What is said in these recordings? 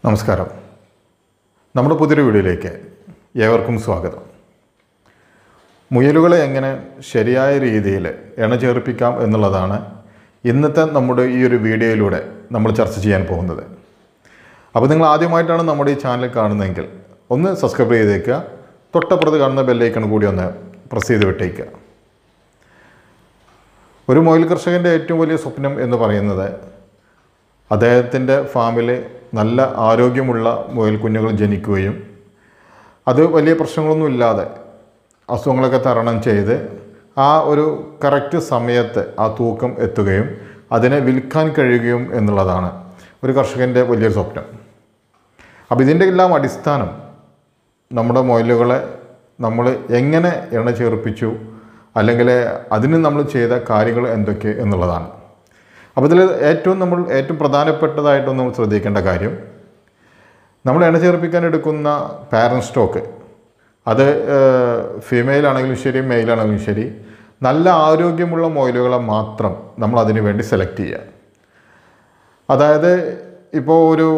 നമസ്കാരം നമ്മുടെ പുതിയൊരു വീഡിയോയിലേക്ക് ഏവർക്കും സ്വാഗതം മുയലുകളെ എങ്ങനെ ശരിയായ രീതിയിൽ എണ്ണ ചേർപ്പിക്കാം എന്നുള്ളതാണ് ഇന്നത്തെ നമ്മുടെ ഈ ഒരു വീഡിയോയിലൂടെ നമ്മൾ ചർച്ച ചെയ്യാൻ പോകുന്നത് അപ്പോൾ നിങ്ങൾ ആദ്യമായിട്ടാണ് നമ്മുടെ ഈ ചാനൽ കാണുന്നതെങ്കിൽ ഒന്ന് സബ്സ്ക്രൈബ് ചെയ്തേക്കുക തൊട്ടപ്പുറത്ത് കാണുന്ന ബെല്ലൈക്കൺ കൂടി ഒന്ന് പ്രസ് ചെയ്ത് വിട്ടേക്കുക ഒരു മുയൽ കർഷകൻ്റെ ഏറ്റവും വലിയ സ്വപ്നം എന്ന് പറയുന്നത് അദ്ദേഹത്തിൻ്റെ ഫാമിൽ നല്ല ആരോഗ്യമുള്ള മുയൽ കുഞ്ഞുങ്ങൾ ജനിക്കുകയും അത് വലിയ പ്രശ്നങ്ങളൊന്നും ഇല്ലാതെ അസുഖങ്ങളൊക്കെ തരണം ചെയ്ത് ആ ഒരു കറക്റ്റ് സമയത്ത് ആ തൂക്കം എത്തുകയും അതിനെ വിൽക്കാൻ കഴിയുകയും എന്നുള്ളതാണ് ഒരു കർഷകൻ്റെ വലിയൊരു സ്വപ്നം അപ്പോൾ ഇതിൻ്റെ എല്ലാം അടിസ്ഥാനം നമ്മുടെ മുയലുകളെ നമ്മൾ എങ്ങനെ എണ്ണ ചേർപ്പിച്ചു അല്ലെങ്കിൽ അതിന് നമ്മൾ ചെയ്ത കാര്യങ്ങൾ എന്തൊക്കെ എന്നുള്ളതാണ് അപ്പോൾ ഇതിൽ ഏറ്റവും നമ്മൾ ഏറ്റവും പ്രധാനപ്പെട്ടതായിട്ട് നമ്മൾ ശ്രദ്ധിക്കേണ്ട കാര്യം നമ്മൾ എണ്ണ ചേർപ്പിക്കാൻ എടുക്കുന്ന പാരൻ സ്റ്റോക്ക് അത് ഫീമെയിൽ ആണെങ്കിലും ശരി മെയിൽ ആണെങ്കിലും ശരി നല്ല ആരോഗ്യമുള്ള മൊയിലുകളെ മാത്രം നമ്മൾ അതിനു വേണ്ടി സെലക്ട് ചെയ്യുക അതായത് ഇപ്പോൾ ഒരു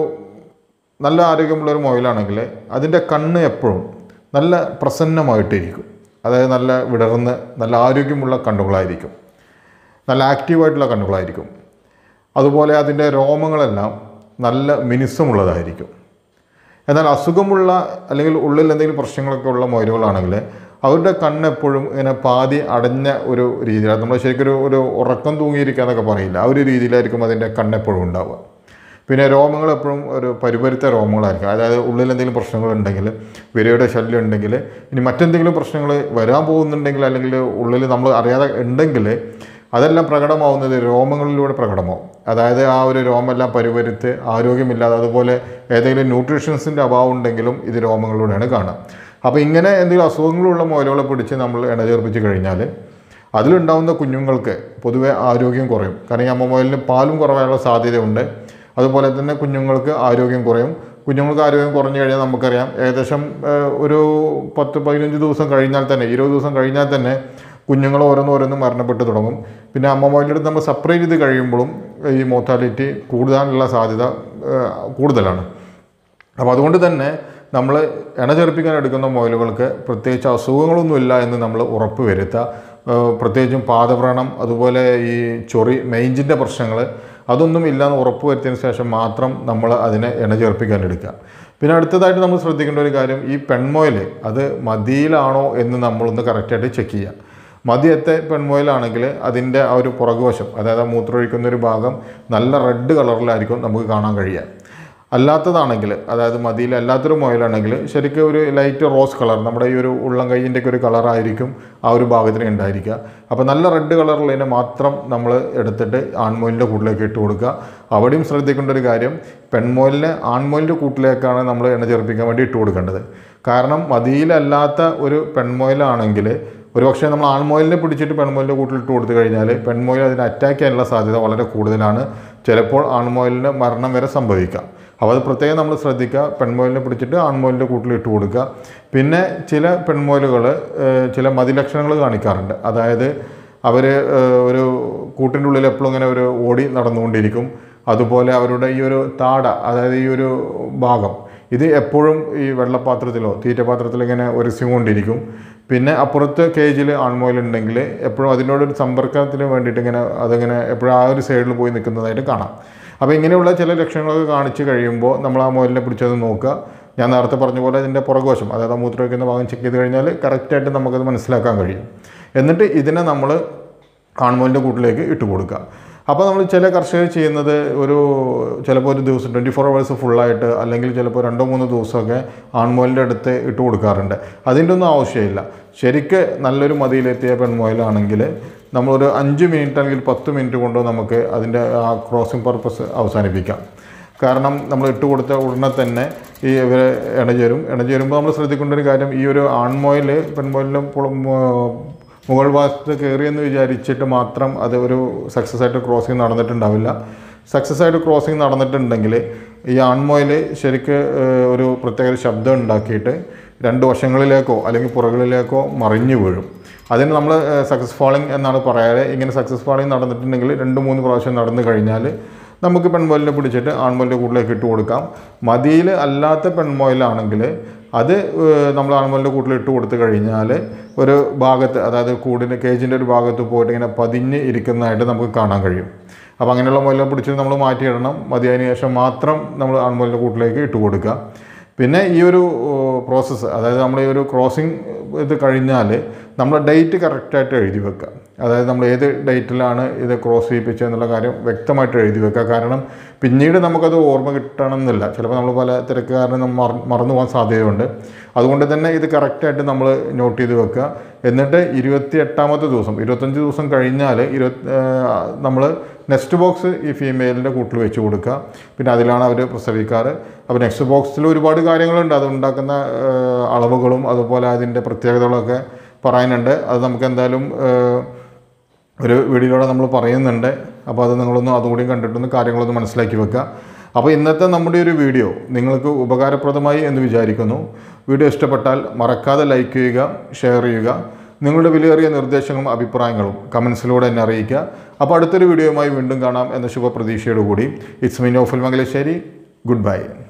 നല്ല ആരോഗ്യമുള്ള ഒരു മൊയിലാണെങ്കിൽ അതിൻ്റെ കണ്ണ് എപ്പോഴും നല്ല പ്രസന്നമായിട്ടിരിക്കും അതായത് നല്ല വിടർന്ന് നല്ല ആരോഗ്യമുള്ള കണ്ണുകളായിരിക്കും നല്ല ആക്റ്റീവായിട്ടുള്ള കണ്ണുകളായിരിക്കും അതുപോലെ അതിൻ്റെ രോമങ്ങളെല്ലാം നല്ല മിനുസമുള്ളതായിരിക്കും എന്നാൽ അസുഖമുള്ള അല്ലെങ്കിൽ ഉള്ളിൽ എന്തെങ്കിലും പ്രശ്നങ്ങളൊക്കെ ഉള്ള മൊയലുകളാണെങ്കിൽ അവരുടെ കണ്ണെപ്പോഴും ഇങ്ങനെ പാതി അടഞ്ഞ ഒരു രീതിയിലാണ് നമ്മൾ ശരിക്കും ഒരു ഒരു ഉറക്കം തൂങ്ങിയിരിക്കുക എന്നൊക്കെ പറയില്ല ആ ഒരു രീതിയിലായിരിക്കും അതിൻ്റെ കണ്ണെപ്പോഴും ഉണ്ടാവുക പിന്നെ രോമങ്ങൾ എപ്പോഴും ഒരു പരിപരുത്ത രോമങ്ങളായിരിക്കും അതായത് ഉള്ളിൽ എന്തെങ്കിലും പ്രശ്നങ്ങളുണ്ടെങ്കിൽ വിരയുടെ ശല്യം ഉണ്ടെങ്കിൽ ഇനി മറ്റെന്തെങ്കിലും പ്രശ്നങ്ങൾ വരാൻ പോകുന്നുണ്ടെങ്കിൽ അല്ലെങ്കിൽ ഉള്ളിൽ നമ്മൾ അറിയാതെ ഉണ്ടെങ്കിൽ അതെല്ലാം പ്രകടമാവുന്നത് രോമങ്ങളിലൂടെ പ്രകടമാവും അതായത് ആ ഒരു രോമെല്ലാം പരിവരുത്ത് ആരോഗ്യമില്ലാതെ അതുപോലെ ഏതെങ്കിലും ന്യൂട്രീഷൻസിൻ്റെ അഭാവം ഉണ്ടെങ്കിലും ഇത് രോമങ്ങളിലൂടെയാണ് കാണുക അപ്പോൾ ഇങ്ങനെ എന്തെങ്കിലും അസുഖങ്ങളുള്ള മുയലുകളെ പിടിച്ച് നമ്മൾ ഇണ ചേർപ്പിച്ച് കഴിഞ്ഞാൽ അതിലുണ്ടാവുന്ന കുഞ്ഞുങ്ങൾക്ക് പൊതുവെ ആരോഗ്യം കുറയും കാരണം ഈ അമ്മ മുയലിന് പാലും കുറവാനുള്ള സാധ്യതയുണ്ട് അതുപോലെ തന്നെ കുഞ്ഞുങ്ങൾക്ക് ആരോഗ്യം കുറയും കുഞ്ഞുങ്ങൾക്ക് ആരോഗ്യം കുറഞ്ഞു കഴിഞ്ഞാൽ നമുക്കറിയാം ഏകദേശം ഏഹ്, ഒരു പത്ത് പതിനഞ്ച് ദിവസം കഴിഞ്ഞാൽ തന്നെ ഇരുപത് ദിവസം കഴിഞ്ഞാൽ തന്നെ കുഞ്ഞുങ്ങൾ ഓരോന്നോരോന്ന് മരണപ്പെട്ട് തുടങ്ങും പിന്നെ അമ്മ മുയലിൻ്റെ നമ്മൾ സെപ്പറേറ്റ് ചെയ്ത് കഴിയുമ്പോഴും ഈ മോർട്ടാലിറ്റി കൂടാനുള്ള സാധ്യത ഏഹ്, കൂടുതലാണ് അപ്പോൾ അതുകൊണ്ട് തന്നെ നമ്മൾ എണ്ണ ചേർപ്പിക്കാൻ എടുക്കുന്ന മുയലുകൾക്ക് പ്രത്യേകിച്ച് അസുഖങ്ങളൊന്നുമില്ല എന്ന് നമ്മൾ ഉറപ്പ് വരുത്തുക ഏഹ് പ്രത്യേകിച്ചും പാദവ്രണം അതുപോലെ ഈ ചൊറി മെയിഞ്ചിൻ്റെ പ്രശ്നങ്ങൾ അതൊന്നും ഇല്ലാന്ന് ഉറപ്പ് വരുത്തിയതിന് ശേഷം മാത്രം നമ്മൾ അതിനെ എണ്ണ ചേർപ്പിക്കാൻ എടുക്കുക പിന്നെ അടുത്തതായിട്ട് നമ്മൾ ശ്രദ്ധിക്കേണ്ട ഒരു കാര്യം ഈ പെൺമുയൽ അത് മതിയിലാണോ എന്ന് നമ്മളൊന്ന് കറക്റ്റായിട്ട് ചെക്ക് ചെയ്യുക മദ്യത്തെ പെൺമുയലാണെങ്കിൽ അതിൻ്റെ ആ ഒരു പുറകുവശം അതായത് ആ മൂത്രമൊഴിക്കുന്ന ഒരു ഭാഗം നല്ല റെഡ് കളറിലായിരിക്കും നമുക്ക് കാണാൻ കഴിയുക അല്ലാത്തതാണെങ്കിൽ അതായത് മതിയിൽ അല്ലാത്തൊരു മുയലാണെങ്കിൽ ശരിക്കും ഒരു ലൈറ്റ് റോസ് കളർ നമ്മുടെ ഈ ഒരു ഉള്ളം കൈയിൻ്റെ ഒക്കെ ഒരു കളറായിരിക്കും ആ ഒരു ഭാഗത്തിന് ഉണ്ടായിരിക്കുക അപ്പോൾ നല്ല റെഡ് കളറുള്ളതിനെ മാത്രം നമ്മൾ എടുത്തിട്ട് ആൺമോയിലിൻ്റെ കൂട്ടിലേക്ക് ഇട്ട് കൊടുക്കുക അവിടെയും ശ്രദ്ധിക്കേണ്ട ഒരു കാര്യം പെൺമോയിലിനെ ആൺമോയിലിൻ്റെ കൂട്ടിലേക്കാണ് നമ്മൾ എണ്ണ ചേർപ്പിക്കാൻ വേണ്ടി ഇട്ട് കൊടുക്കേണ്ടത് കാരണം മതിയിലല്ലാത്ത ഒരു പെൺമോയിലാണെങ്കിൽ ഒരുപക്ഷെ നമ്മൾ ആൺമോയിലിനെ പിടിച്ചിട്ട് പെൺമോയിലിൻ്റെ കൂട്ടിൽ ഇട്ട് കൊടുത്തു കഴിഞ്ഞാൽ പെൺമോയിൽ അതിനെ അറ്റാക്ക് ചെയ്യാനുള്ള സാധ്യത വളരെ കൂടുതലാണ് ചിലപ്പോൾ ആൺമോയിലിന് മരണം വരെ സംഭവിക്കാം അപ്പോൾ അത് പ്രത്യേകം നമ്മൾ ശ്രദ്ധിക്കുക പെൺമോയിലിനെ പിടിച്ചിട്ട് ആൺമോയിലിൻ്റെ കൂട്ടിൽ ഇട്ട് കൊടുക്കുക പിന്നെ ചില പെൺമോയിലുകൾ ചില മതിലക്ഷണങ്ങൾ കാണിക്കാറുണ്ട് അതായത് അവർ ഒരു കൂട്ടിൻ്റെ ഉള്ളിൽ എപ്പോഴും ഇങ്ങനെ ഒരു ഓടി നടന്നുകൊണ്ടിരിക്കും അതുപോലെ അവരുടെ ഈ ഒരു താട അതായത് ഈ ഒരു ഭാഗം ഇത് എപ്പോഴും ഈ വെള്ളപ്പാത്രത്തിലോ തീറ്റപാത്രത്തിലോ ഇങ്ങനെ ഉരസിക്കൊണ്ടിരിക്കും പിന്നെ അപ്പുറത്ത് കേജിൽ ആൺമോയിലുണ്ടെങ്കിൽ എപ്പോഴും അതിനോടൊരു സമ്പർക്കത്തിന് വേണ്ടിയിട്ട് ഇങ്ങനെ അതിങ്ങനെ എപ്പോഴും ആ ഒരു സൈഡിൽ പോയി നിൽക്കുന്നതായിട്ട് കാണാം അപ്പോൾ ഇങ്ങനെയുള്ള ചില ലക്ഷണങ്ങളൊക്കെ കാണിച്ച് കഴിയുമ്പോൾ നമ്മൾ ആ മുയലിനെ പിടിച്ചത് നോക്കുക ഞാൻ നേരത്തെ പറഞ്ഞ പോലെ ഇതിൻ്റെ പുറകുവശം അതായത് ആ മൂത്രം വയ്ക്കുന്ന ഭാഗം ചെക്ക് ചെയ്ത് കഴിഞ്ഞാൽ കറക്റ്റായിട്ട് നമുക്കത് മനസ്സിലാക്കാൻ കഴിയും എന്നിട്ട് ഇതിനെ നമ്മൾ ആൺമോലിൻ്റെ കൂട്ടിലേക്ക് ഇട്ട് കൊടുക്കുക അപ്പോൾ നമ്മൾ ചില കർഷകർ ചെയ്യുന്നത് ഒരു ചിലപ്പോൾ ഒരു ദിവസം ട്വൻറ്റി ഫോർ അവേഴ്സ് ഫുള്ളായിട്ട് അല്ലെങ്കിൽ ചിലപ്പോൾ രണ്ടോ മൂന്നോ ദിവസമൊക്കെ ആൺമോലിൻ്റെ അടുത്ത് ഇട്ട് കൊടുക്കാറുണ്ട് അതിൻ്റെ ഒന്നും ആവശ്യമില്ല ശരിക്ക് നല്ലൊരു മതിയിലെത്തിയ പെൺമോയിലാണെങ്കിൽ നമ്മളൊരു അഞ്ച് മിനിറ്റ് അല്ലെങ്കിൽ പത്ത് മിനിറ്റ് കൊണ്ട് നമുക്ക് അതിൻ്റെ ആ ക്രോസിംഗ് പർപ്പസ് അവസാനിപ്പിക്കാം കാരണം നമ്മൾ ഇട്ട് കൊടുത്ത ഉടനെ തന്നെ ഈ ഇവർ ഇണചേരും ഇണചേരുമ്പോൾ നമ്മൾ ശ്രദ്ധിക്കേണ്ട ഒരു കാര്യം ഈ ഒരു ആൺമോയിൽ പെൺമോയിലിനും മുകൾ ഭാഗത്ത് കയറിയെന്ന് വിചാരിച്ചിട്ട് മാത്രം അത് ഒരു സക്സസ് ആയിട്ട് ക്രോസിങ് നടന്നിട്ടുണ്ടാവില്ല സക്സസ് ആയിട്ട് ക്രോസിങ് നടന്നിട്ടുണ്ടെങ്കിൽ ഈ ആൺമോയിൽ ശരിക്ക് ഏഹ്, ഒരു പ്രത്യേക ഒരു ശബ്ദം ഉണ്ടാക്കിയിട്ട് രണ്ട് വശങ്ങളിലേക്കോ അല്ലെങ്കിൽ പുറകിലേക്കോ മറിഞ്ഞു വീഴും അതിന് നമ്മൾ സക്സസ് ഫാളിങ് എന്നാണ് പറയാറ് ഇങ്ങനെ സക്സസ് ഫാളിങ് നടന്നിട്ടുണ്ടെങ്കിൽ രണ്ട് മൂന്ന് പ്രാവശ്യം നടന്നു കഴിഞ്ഞാൽ നമുക്ക് പെൺമൊയിലിനെ പിടിച്ചിട്ട് ആൺമൊയിലിൻ്റെ കൂട്ടിലേക്ക് ഇട്ട് കൊടുക്കാം മതിയിൽ അല്ലാത്ത പെൺമൊയിലാണെങ്കിൽ അത് ഏഹ്, നമ്മൾ ആൺമൊയിലിൻ്റെ കൂട്ടിൽ ഇട്ട് കൊടുത്തു കഴിഞ്ഞാൽ ഒരു ഭാഗത്ത് അതായത് കൂടിൻ്റെ കേജിൻ്റെ ഒരു ഭാഗത്ത് പോയിട്ട് ഇങ്ങനെ പതിഞ്ഞ് ഇരിക്കുന്നതായിട്ട് നമുക്ക് കാണാൻ കഴിയും അപ്പോൾ അങ്ങനെയുള്ള മുയലിനെ പിടിച്ച് നമ്മൾ മാറ്റിയിടണം മതിയായതിനു ശേഷം മാത്രം നമ്മൾ ആൺമുയലിൻ്റെ കൂട്ടിലേക്ക് ഇട്ട് കൊടുക്കുക പിന്നെ ഈ ഒരു പ്രോസസ്സ് അതായത് നമ്മൾ ഈ ഒരു ക്രോസിങ് ഇത് കഴിഞ്ഞാൽ നമ്മൾ ഡേറ്റ് കറക്റ്റായിട്ട് എഴുതി വെക്കുക അതായത് നമ്മൾ ഏത് ഡേറ്റിലാണ് ഇത് ക്രോസ് ചെയ്യിപ്പിച്ചത് എന്നുള്ള കാര്യം വ്യക്തമായിട്ട് എഴുതി വെക്കുക കാരണം പിന്നീട് നമുക്കത് ഓർമ്മ കിട്ടണമെന്നില്ല ചിലപ്പോൾ നമ്മൾ പല തിരക്ക് കാരണം നമ്മൾ മറ- മറന്നു പോകാൻ സാധ്യതയുണ്ട് അതുകൊണ്ട് തന്നെ ഇത് കറക്റ്റായിട്ട് നമ്മൾ നോട്ട് ചെയ്ത് വെക്കുക എന്നിട്ട് ഇരുപത്തി എട്ടാമത്തെ ദിവസം ഇരുപത്തഞ്ച് ദിവസം കഴിഞ്ഞാൽ ഇരുപത്തി നമ്മൾ നെക്സ്റ്റ് ബോക്സ് ഈ ഫീമെയിലിൻ്റെ കൂട്ടിൽ വെച്ച് കൊടുക്കുക പിന്നെ അതിലാണ് അവർ പ്രസവിക്കാറ് അപ്പോൾ നെക്സ്റ്റ് ബോക്സിൽ ഒരുപാട് കാര്യങ്ങളുണ്ട് അത് ഉണ്ടാക്കുന്ന ഏഹ്, അളവുകളും അതുപോലെ അതിൻ്റെ പ്രത്യേകതകളൊക്കെ പറയാനുണ്ട് അത് നമുക്ക് എന്തായാലും ഏഹ്, ഒരു വീഡിയോയിലൂടെ നമ്മൾ പറയുന്നുണ്ട് അപ്പോൾ അത് നിങ്ങളൊന്ന് അതുകൂടി കണ്ടിട്ടൊന്ന് കാര്യങ്ങളൊന്ന് മനസ്സിലാക്കി വെക്കുക അപ്പോൾ ഇന്നത്തെ നമ്മുടെ ഒരു വീഡിയോ നിങ്ങൾക്ക് ഉപകാരപ്രദമായി എന്ന് വിചാരിക്കുന്നു വീഡിയോ ഇഷ്ടപ്പെട്ടാൽ മറക്കാതെ ലൈക്ക് ചെയ്യുക ഷെയർ ചെയ്യുക നിങ്ങളുടെ വിലയേറിയ നിർദ്ദേശങ്ങളും അഭിപ്രായങ്ങളും കമൻസിലൂടെ എന്നെ അറിയിക്കുക അപ്പോൾ അടുത്തൊരു വീഡിയോയുമായി വീണ്ടും കാണാം എന്ന ശുഭപ്രതീക്ഷയോടുകൂടി it's me Naufal Mangalassery good by